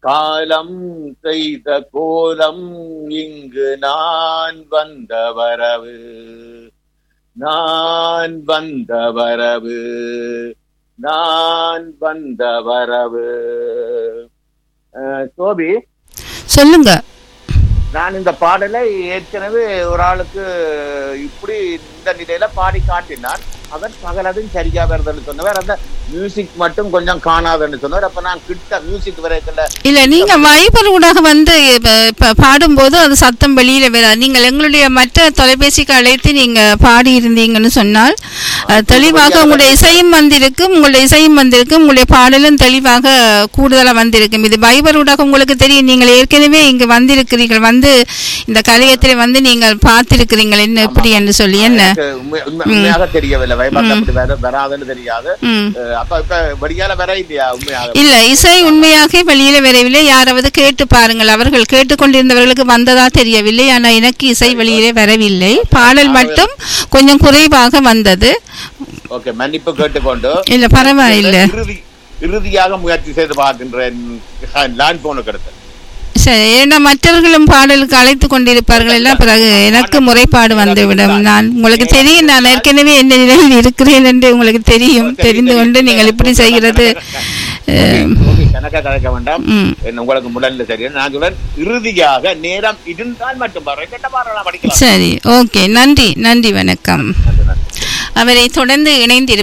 காலம் செய்த கோலம் இங்கு நான் வந்த வரவு நான் வந்த வரவு நான் வந்த வரவு அஹ், சோபி சொல்லுங்க நான் இந்த பாடலை ஏற்கனவே ஒரு ஆளுக்கு இப்படி இந்த நிலையில பாடி காட்டினான் அவர் சகலதும் சரியா வருதுன்னு சொன்னவர் அந்த மியூசிக் மட்டும் கொஞ்சம் காணாதுன்னு சொன்னவர் அப்ப நான் கிட்ட மியூசிக் வரைக்கல இல்ல நீங்க வைபர் ஊடாக வந்து இப்ப- இப்ப பாடும்போது அது சத்தம் வெளியில வராது நீங்கள் எங்களுடைய மற்ற தொலைபேசிக்கு அழைத்து நீங்க பாடி இருந்தீங்கன்னு சொன்னால் அது தெளிவாக உங்களுடைய இசையும் வந்திருக்கும் உங்களுடைய இசையும் வந்திருக்கும் உங்களுடைய பாடலும் தெளிவாக கூடுதலா வந்திருக்கும் இது வைபர் ஊடாக உங்களுக்கு தெரியும் நீங்கள் ஏற்கனவே இங்கு வந்திருக்கிறீர்கள் வந்து இந்த கலையத்தில் வந்து நீங்கள் பார்த்திருக்கிறீர்கள் என்ன எப்படி என்று சொல்லி என்ன எனக்கு உண்மை- உண்மை- உண்மையாக தெரியவில்லை வைபாக் அப்படி வர வராதுன்னு தெரியாது ம் அஹ் அப்ப இப்ப வடிகால வர இல்லையா உண்மையாக இல்ல இசை உண்மையாக வெளியில வரவில்லை யாராவது கேட்டு பாருங்கள் அவர்கள் கேட்டுக்கொண்டிருந்தவர்களுக்கு வந்ததா தெரியவில்லை ஆனா எனக்கு இசை வெளியிலே வரவில்லை பாடல் மட்டும் கொஞ்சம் குறைவாக வந்தது ஓகே மன்னிப்பு கேட்டுக்கொண்டு இல்ல பரவாயில்ல இறுதி இறுதியாக முயற்சி செய்து பார்க்கின்றேன் லேண்ட் போனுக்கு அடுத்து சரி ஏன்னா மற்றவர்களும் பாடலுக்கு அழைத்து கொண்டிருப்பார்கள் எல்லாம் பிறகு எனக்கு முறைப்பாடு வந்துவிடும் நான் உங்களுக்கு தெரியும் நான் ஏற்கனவே என்ன நிலையில் இருக்கிறேன் என்று உங்களுக்கு தெரியும் தெரிந்து கொண்டு நீங்கள் இப்படி செய்கிறது அஹ், ஓகே, கணக்கா கலக்க வேண்டாம் ம் என்ன உங்களுக்கு முதல்ல சரி நான் சொல்றேன் இறுதியாக நேரம் இருந்தால் மட்டும் பாரு கெட்ட பாடலாம் படிக்கலாம் சரி ஓகே நன்றி நன்றி வணக்கம் நன்றி, நன்றி. அவரை தொடர்ந்து இணைந்திருப்பார்